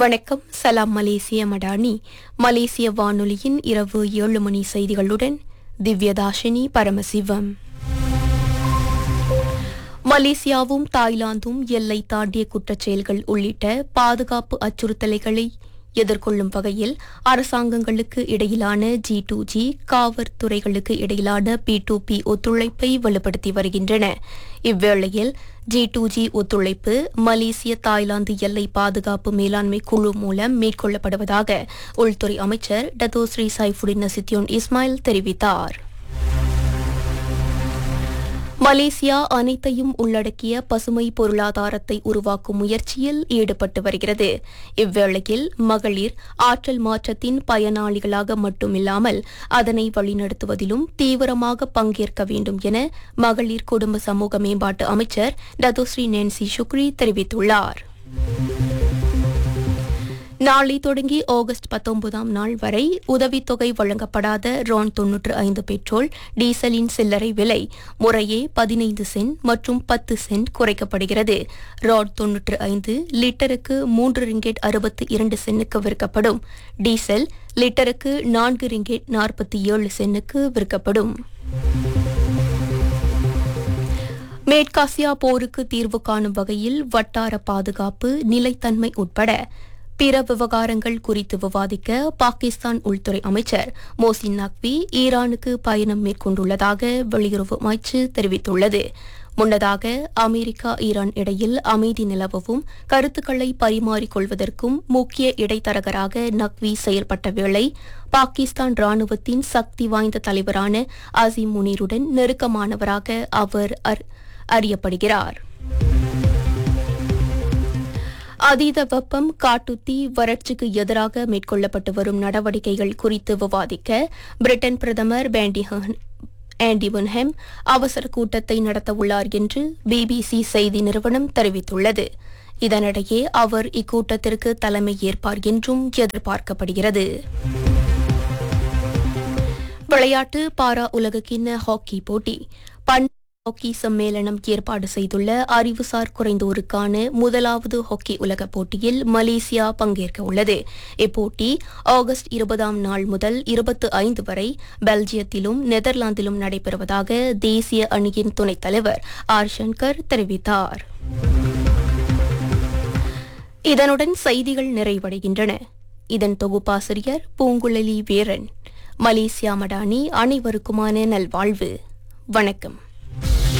வணக்கம் சலாம் மலேசிய மடானி மலேசிய வானொலியின் இரவு ஏழு மணி செய்திகளுடன் திவ்யதாஷினி பரமசிவம் மலேசியாவும் தாய்லாந்தும் எல்லை தாண்டிய குற்றச்செயல்கள் உள்ளிட்ட பாதுகாப்பு அச்சுறுத்தல்களை எதிர்கொள்ளும் வகையில் அரசாங்கங்களுக்கு இடையிலான ஜி டு ஜி காவற் துறைகளுக்கு இடையிலான பி டு பி ஒத்துழைப்பை வலுப்படுத்தி வருகின்றன இவ்வேளையில் ஜி டு ஜி ஒத்துழைப்பு மலேசிய தாய்லாந்து எல்லை பாதுகாப்பு மேலாண்மை குழு மூலம் மேற்கொள்ளப்படுவதாக உள்துறை அமைச்சர் டத்தோஸ்ரீ சைஃபுடின் நசித்யோன் இஸ்மாயில் தெரிவித்தார் மலேசியா அனைத்தையும் உள்ளடக்கிய பசுமை பொருளாதாரத்தை உருவாக்கும் முயற்சியில் ஈடுபட்டு வருகிறது இவ்வேளையில் மகளிர் ஆற்றல் மாற்றத்தின் பயனாளிகளாக மட்டுமில்லாமல் அதனை வழிநடத்துவதிலும் தீவிரமாக பங்கேற்க வேண்டும் என மகளிர் குடும்ப சமூக மேம்பாட்டு அமைச்சர் டதோஸ்ரீ நேன்சி சுக்ரி தெரிவித்துள்ளார் நாளை தொடங்கி ஆகஸ்ட் பத்தொன்பதாம் நாள் வரை உதவித்தொகை வழங்கப்படாத ரான் தொன்னூற்று ஐந்து பெட்ரோல் டீசலின் சில்லறை விலை முறையே பதினைந்து சென்ட் மற்றும் பத்து சென்ட் குறைக்கப்படுகிறது ராட் தொன்னூற்று ஐந்து லிட்டருக்கு மூன்று ரிங்கெட் அறுபத்தி இரண்டு சென்னுக்கு விற்கப்படும் டீசல் லிட்டருக்கு நான்கு ரிங்கெட் நாற்பத்தி ஏழு சென்னுக்கு விற்கப்படும் மேற்காசியா போருக்கு தீர்வு காணும் வகையில் வட்டார பாதுகாப்பு நிலைத்தன்மை உட்பட பிற விவகாரங்கள் குறித்து விவாதிக்க பாகிஸ்தான் உள்துறை அமைச்சர் மோசின் நக்வி ஈரானுக்கு பயணம் மேற்கொண்டுள்ளதாக வெளியுறவு அமைச்சு தெரிவித்துள்ளது முன்னதாக அமெரிக்கா ஈரான் இடையில் அமைதி நிலவவும் கருத்துக்களை பரிமாறிக்கொள்வதற்கும் முக்கிய இடைத்தரகராக நக்வி செயல்பட்ட வேளை பாகிஸ்தான் ராணுவத்தின் சக்தி வாய்ந்த தலைவரான அசீம் முனீருடன் நெருக்கமானவராக அவர் அறியப்படுகிறார் அதீத வெப்பம் காட்டுத்தீ வறட்சிக்கு எதிராக மேற்கொள்ளப்பட்டு வரும் நடவடிக்கைகள் குறித்து விவாதிக்க பிரிட்டன் பிரதமர் பேண்டிஹன் ஆண்டி புன்ஹெம் அவசர கூட்டத்தை நடத்தவுள்ளார் என்று பிபிசி செய்தி நிறுவனம் தெரிவித்துள்ளது இதனிடையே அவர் இக்கூட்டத்திற்கு தலைமை ஏற்பார் என்றும் எதிர்பார்க்கப்படுகிறது விளையாட்டு பாரா உலகக்கிண்ண ஹாக்கி போட்டி பன் ஹாக்கி சம்மேளனம் ஏற்பாடு செய்துள்ள அறிவுசார் குறைந்தோருக்கான முதலாவது ஹாக்கி உலகப் போட்டியில் மலேசியா பங்கேற்க உள்ளது இப்போட்டி ஆகஸ்ட் இருபதாம் நாள் முதல் இருபத்தி ஐந்து வரை பெல்ஜியத்திலும் நெதர்லாந்திலும் நடைபெறுவதாக தேசிய அணியின் துணைத் தலைவர் ஆர் சங்கர் தெரிவித்தார் இதனுடன் செய்திகள் நிறைவடைகின்றன இதன் தொகுப்பாசிரியர் பூங்குழலி வீரன் மலேசியா மடானி அனைவருக்குமான நல்வாழ்வு வணக்கம்